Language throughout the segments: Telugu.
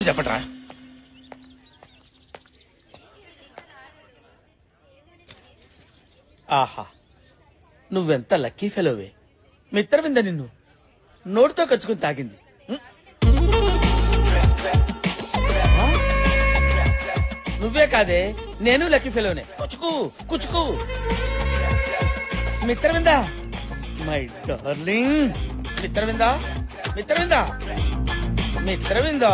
చెప్పట్రా ఆహా నువ్వెంత లక్కీ ఫెలోవే మిత్రవింద నిన్ను నోటితో కచ్చుకుని తాగింది ఉం? ఆ? నువ్వే కాదే నేను లక్కీ ఫెలోనే కుచుకు కుచుకు మిత్రవింద మై డార్లింగ్ మిత్రవింద మిత్రవింద మిత్రవింద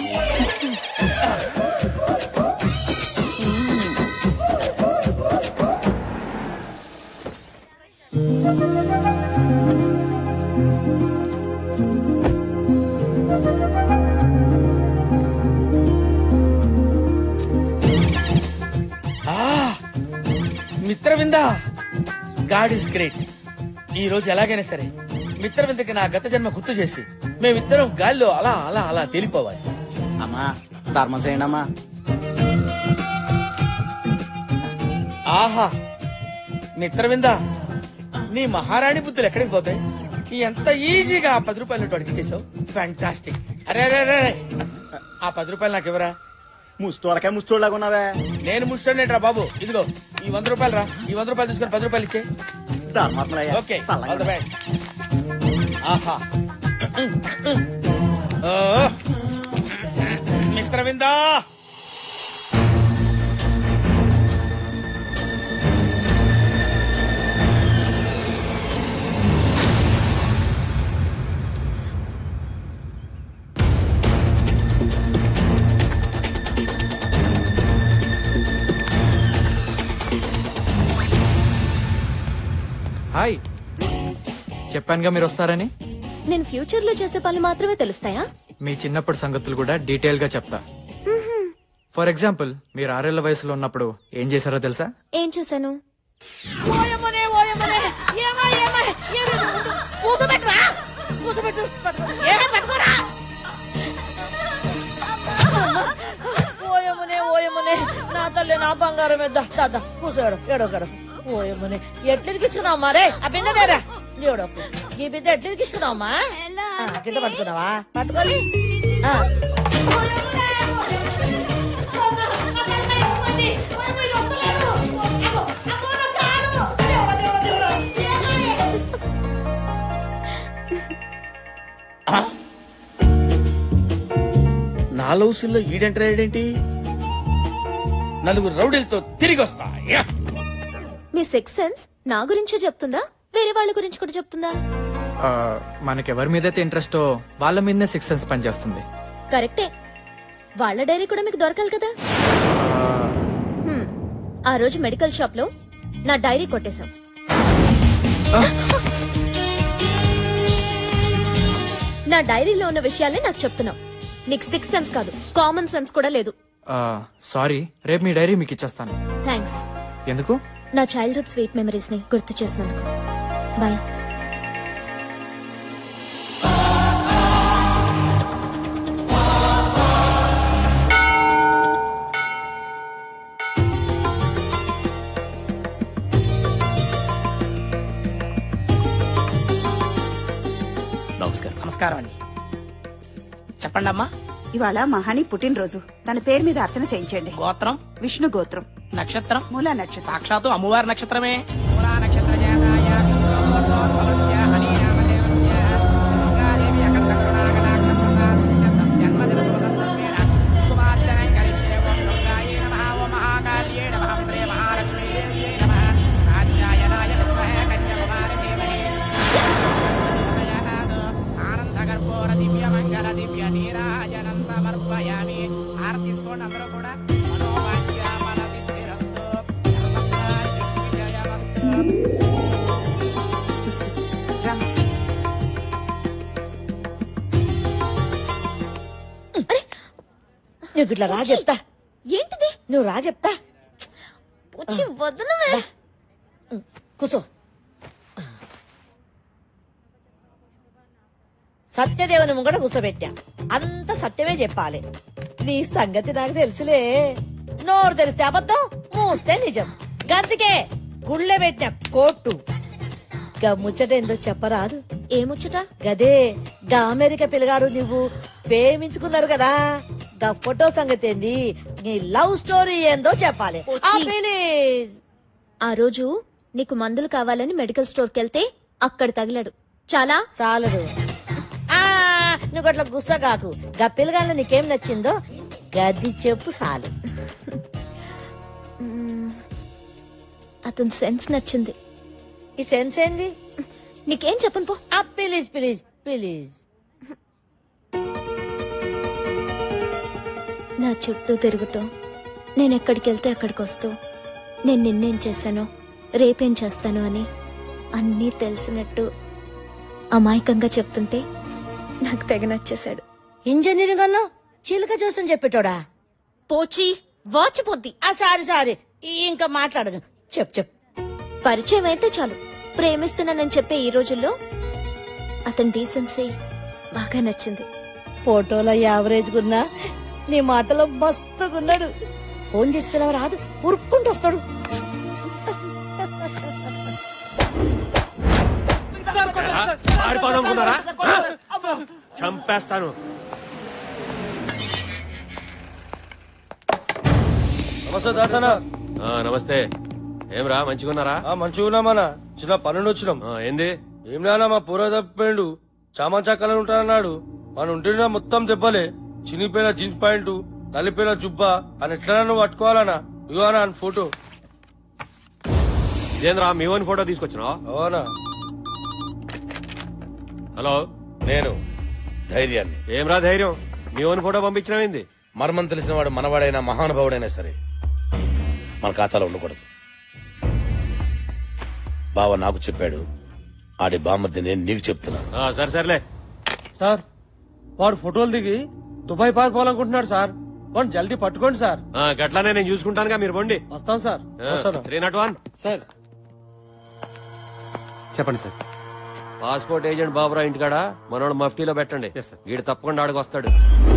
ఆ మిత్రవింద గాడ్ ఇస్ గ్రేట్ ఈ రోజు ఎలాగైనా సరే మిత్రవిందకి నా గత జన్మ గుర్తు చేసి మేమిద్దరం గాల్లో అలా అలా అలా తేలిపోవాలి అమ్మా ధర్మం చేయండి అమ్మా ఆహా మిత్రవింద నీ మహారాణి బుద్ధులు ఎక్కడికి పోతాయి ఎంత ఈజీగా ఆ పది రూపాయలు నోటు అడిగి చేసావు ఫ్యాంటాస్టిక్ అరే అరే అరే అరే. ఆ పది రూపాయలు నాకు ఇవ్వరా ముస్తోలకే ముస్తోళ్ళగా ఉన్నావే నేను ముష్టోనేట్రా బాబు ఇదిగో ఈ వంద రూపాయలు రా ఈ వంద రూపాయలు తీసుకొని పది రూపాయలు ఇచ్చే ధర్మాత్మలయ్యా ఓకే చల్లగా ఆల్ ద బెస్ట్ ఆహా ఓ మిత్రవిందా హాయ్ చెప్పానుగా మీరు వస్తారని నేను ఫ్యూచర్ లో చేసే పనులు మాత్రమే తెలుస్తాయా మీ చిన్నప్పటి సంగతులు కూడా డీటెయిల్ గా చెప్తా ఫర్ ఎగ్జాంపుల్ మీరు ఆరేళ్ల వయసులో ఉన్నప్పుడు ఏం చేశారో తెలుసా ఏం చేశాను ఓయమ్మనే ఓయమ్మనే ఏమా ఏమా ఏమి కూసబెట్టరా కూసబెట్టు పట్టుకో. ఏ పట్టుకోరా ఓయమ్మనే ఓయమ్మనే నా తల్లి నా బంగారం ఎద్దా దాదా కూసాడు ఏడోకడు ఓయమ్మనే ఎట్లెరికిచ్చుకున్నావు మరే ఆ బిందె దేరా ఏడోకు ఈ బిందె ఎట్లెరికిచ్చుకున్నావమ్మా కింద పట్టుకున్నావా పట్టుకోని ఆ. నా లౌసుల్లో ఈడంటాడేంటి నలుగురు రౌడీలతో తిరిగి వస్తా యా! మీ సిక్స్ సెన్స్ నా గురించే చెప్తుందా వేరే వాళ్ళ గురించి కూడా చెప్తుందా ఆ, మనకెవరి మీదైతే ఇంట్రెస్టో వాళ్ళ మీదనే సిక్స్ సెన్స్ పనిచేస్తుంది కరెక్టే వాళ్ళ డైరీ కూడా మీకు దొరకాలి కదా హ్మ్. ఆ రోజు మెడికల్ షాప్ లో నా డైరీ కొట్టేశాం నా డైరీలో ఉన్న విషయాలే నాకు చెప్తున్నావు నీకు సిక్స్ సెన్స్ కాదు కామన్ సెన్స్ కూడా లేదు సారీ రేపు మీ డైరీ మీకు ఇచ్చేస్తాను థ్యాంక్స్ ఎందుకు నా చైల్డ్హుడ్ స్వీట్ మెమరీస్ ని గుర్తు చేసినందుకు బాయ్ నమస్కారం నమస్కారం అండి చెప్పండి అమ్మా ఇవాళ మహాని పుట్టినరోజు తన పేరు మీద అర్చన చేయించండి గోత్రం విష్ణు గోత్రం నక్షత్రం మూలా నక్షత్రం సాక్షాత్తు అమ్మవారి నక్షత్రమే తీసుకోండి అందరూ కూడా మనోవాంఛ మనసిద్ధిరస్తు విజయమస్తు రా. నువ్వు ఇట్లా రా చెప్తా ఏంటిది నువ్వు రా చెప్తా వచ్చి వదలవే కూర్చో సత్యదేవుని ముంగట కూర్చోబెట్టా అంత సత్యమే చెప్పాలి నీ సంగతి నాకు తెలుసులే నోరు తెలిస్తే అబద్ధం మూస్తే నిజం గంతకే గుళ్ళె పెట్టిన కోట్టు గా ముచ్చట ఏందో చెప్పరాదు ఏముచ్చట గదే గా అమెరికా పిల్లగాడు నువ్వు ప్రేమించుకున్నారు కదా గా ఫోటో సంగతి ఏంది నీ లవ్ స్టోరీ ఏందో చెప్పాలి ఆ, ప్లీజ్ ఆ రోజు నీకు మందులు కావాలని మెడికల్ స్టోర్కి వెళ్తే అక్కడ తగిలాడు చాలా చాలదు ఆ నువ్వు అట్లా గుస్సగాకు గా పిల్లగాళ్ళ నీకేం నచ్చిందో గది చెప్పు చాలు అతని సెన్స్ నచ్చింది ఈ సెన్స్ ఏంది నీకేం చెప్పను పో ఆ ప్లీజ్ ప్లీజ్ ప్లీజ్ నా చుట్టూ తిరుగుతూ నేను ఎక్కడికి వెళ్తే అక్కడికి వస్తూ నేను నిన్నేం చేశానో రేపేం చేస్తాను అని అన్నీ తెలిసినట్టు అమాయకంగా చెప్తుంటే నాకు తెగ నచ్చేశాడు ఇంజనీరింగ్ అన్నా చిలుక చూసని చెప్పేటోడా పోచి వాచిపోద్ది ఆ సారీ సారీ ఇంకా మాట్లాడదు చెప్పు చెప్పు పరిచయం అయితే చాలు ప్రేమిస్తున్నానని చెప్పే ఈ రోజుల్లో అతని డీసెన్సీ బాగా నచ్చింది ఫోటోలో యావరేజ్ గున్నా నీ మాటలో మస్తుగున్నాడు ఫోన్ చేసి పిలవ రాదు ఉరుక్కుంటూ వస్తాడు పారిపోదామనుకున్నారా చంపేస్తాను నమస్తే దాసన ఆ, నమస్తే ఏమ్రా మంచిగున్నారా మంచిగా ఉన్నామన్నా చిన్న పనుండి వచ్చినాం ఆ, ఏంది ఏం నానా మా పూర్వ తప్పిపోయిండు చామంచా కలర్ ఉంటానన్నాడు మన ఉంటున్నా మొత్తం దెబ్బలే చినిపోయిన జీన్స్ ప్యాంటు నలిపోయిన జుబ్బా అని ఎట్లా నువ్వు పట్టుకోవాలనా ఇగో అన్న ఆయన ఫోటో ఇదేంద్రా మీ ఓన్ ఫోటో తీసుకొచ్చినావా అవునా హలో నేను ధైర్యాన్ని ఏమ్రా ధైర్యం మీ ఓన్ ఫోటో పంపించినవేంది మర్మం తెలిసిన వాడు మనవాడైనా మహానుభావుడైనా సరే మన ఖాతాలో ఉండకూడదు బావ నాకు చెప్పాడు ఆడి బామ్మర్ది నేను నీకు చెప్తున్నా ఆ, సరే సర్లే సార్ వాడు ఫోటోలు దిగి దుబాయ్ పారిపోవాలనుకుంటున్నాడు సార్ వాడు జల్దీ పట్టుకోండి సార్ ఆ, గట్లానే నేను చూసుకుంటానుగా మీరు బండి వస్తాం sir three nought one sir చెప్పండి సార్ పాస్పోర్ట్ ఏజెంట్ బాబురా ఇంటికాడ మనోడు మఫ్టీలో పెట్టండి వీడు తప్పకుండా ఆడికి వస్తాడు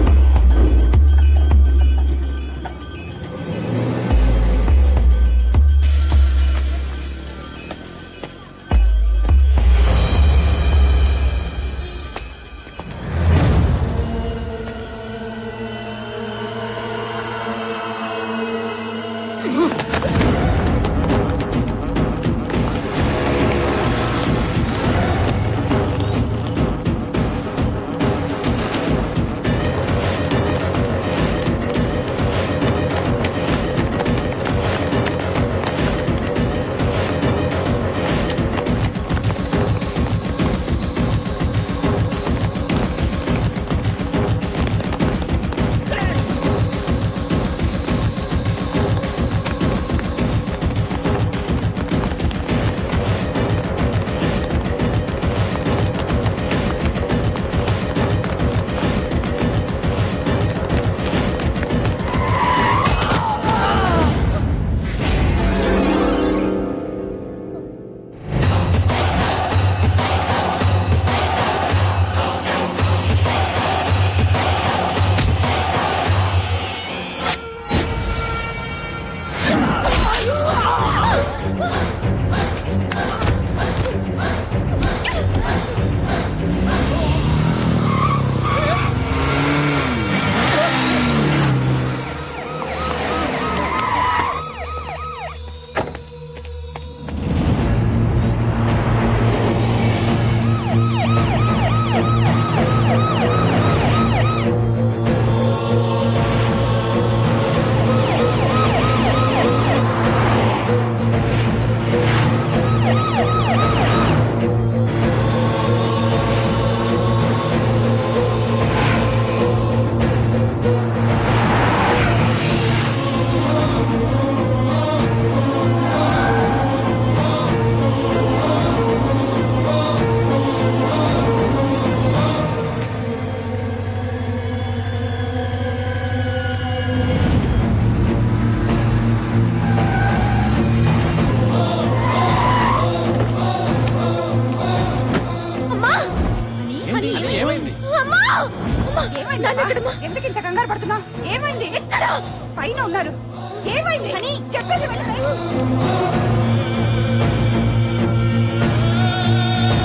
ఎందుకు ఇంత కంగారు పడుతున్నా ఏమైంది ఎక్కడ పైన ఉన్నారు ఏమైంది చెప్పేసి వెళ్ళవే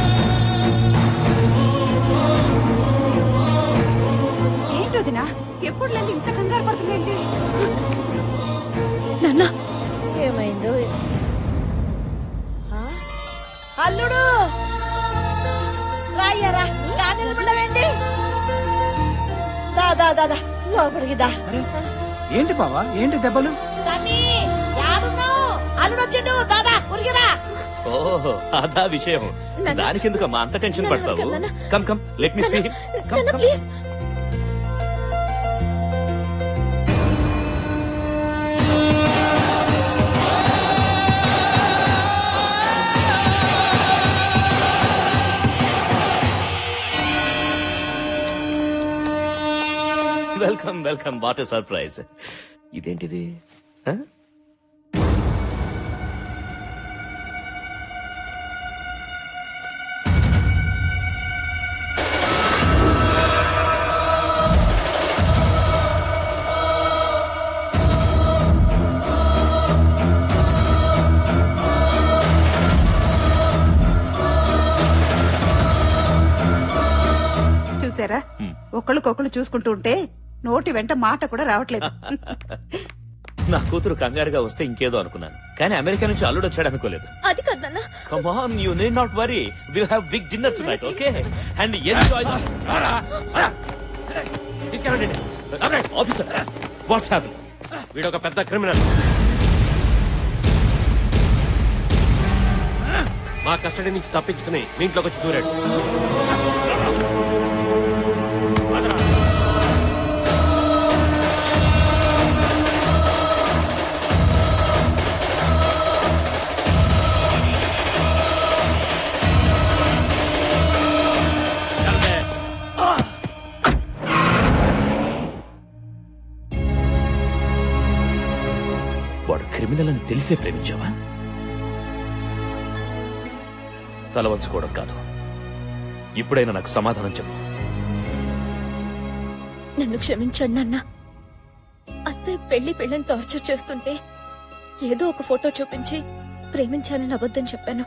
ఏంటోదినా పెళ్ళికొడలేదు ఇంత కంగారు పడుతుందేంటి నాన్న ఏమైందో ఆ? అల్లుడు రాయ్యారా నా నిలబడమేంది దా దా దా దా లోపలికి దా ఏంటి బావా ఏంటి దెబ్బలు తమ్మి యాడున్నావు అల్లుడు వచ్చిండు దాదా ఉరిగిరా ఓహో అదా విషయం దానికెందుకు అమ్మా అంత టెన్షన్ పడతావు come come let me see నాన్న please welcome welcome what surprise ఇదేంటిది ఆ? చూసారా ఒకళ్ళకొకళ్ళు చూసుకుంటూ ఉంటే నోటి వెంట మాట కూడా రావట్లేదు నా కూతురు కంగారుగా వస్తే ఇంకేదో అనుకున్నాను కానీ అమెరికా నుంచి అల్లుడు వచ్చాడు అనుకోలేదు అది కాదు నాన్న come on you need not worry will have big dinner tonight okay and enjoy తీసుకెళ్ళండి ఆఫీసర్ వాట్స్ హ్యాపెనింగ్ వీడు ఒక పెద్ద క్రిమినల్ మా కస్టడీ నుంచి తప్పించుకుని మీ ఇంట్లోకి వచ్చి దూరాడు వాడు క్రిమినల్ అని తెలిసే ప్రేమించావా తల వంచుకోవడం కాదు ఇప్పుడైనా నాకు సమాధానం చెప్పు నన్ను క్షమించండి నాన్న అత్తయ్య పెళ్లి పెళ్ళని టార్చర్ చేస్తుంటే ఏదో ఒక ఫోటో చూపించి ప్రేమించానని అబద్ధం చెప్పాను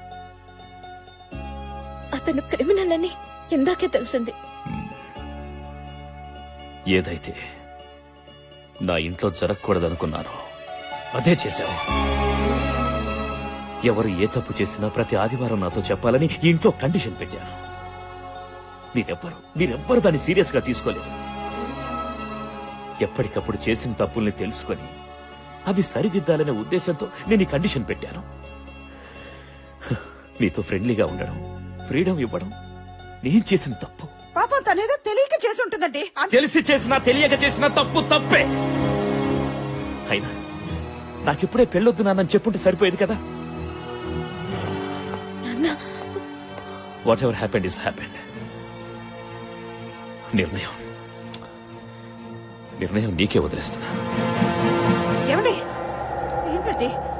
అతను క్రిమినల్ అని ఇందాకే తెలిసింది ఏదైతే నా ఇంట్లో జరగకూడదనుకున్నానో అదే చేశావు ఎవరు ఏ తప్పు చేసినా ప్రతి ఆదివారం నాతో చెప్పాలని ఈ ఇంట్లో కండిషన్ పెట్టాను మీరెవ్వరు మీరెవ్వరు దాన్ని సీరియస్ గా తీసుకోలేదు ఎప్పటికప్పుడు చేసిన తప్పుల్ని తెలుసుకొని అవి సరిదిద్దాలనే ఉద్దేశంతో నేను ఈ కండిషన్ పెట్టాను మీతో ఫ్రెండ్లీగా ఉండడం ఫ్రీడమ్ ఇవ్వడం నేను చేసిన తప్పు పాపం తనేదో తెలియక చేసి ఉంటుందండి అంత- తెలిసి చేసినా తెలియక చేసిన తప్పు తప్పే అయినా నాకిప్పుడే పెళ్ళొద్దు నాన్నని చెప్పుంటే సరిపోయేది కదా whatever happened is happened నిర్ణయం నిర్ణయం నీకే వదిలేస్తున్నా ఏమండి ఏంటండి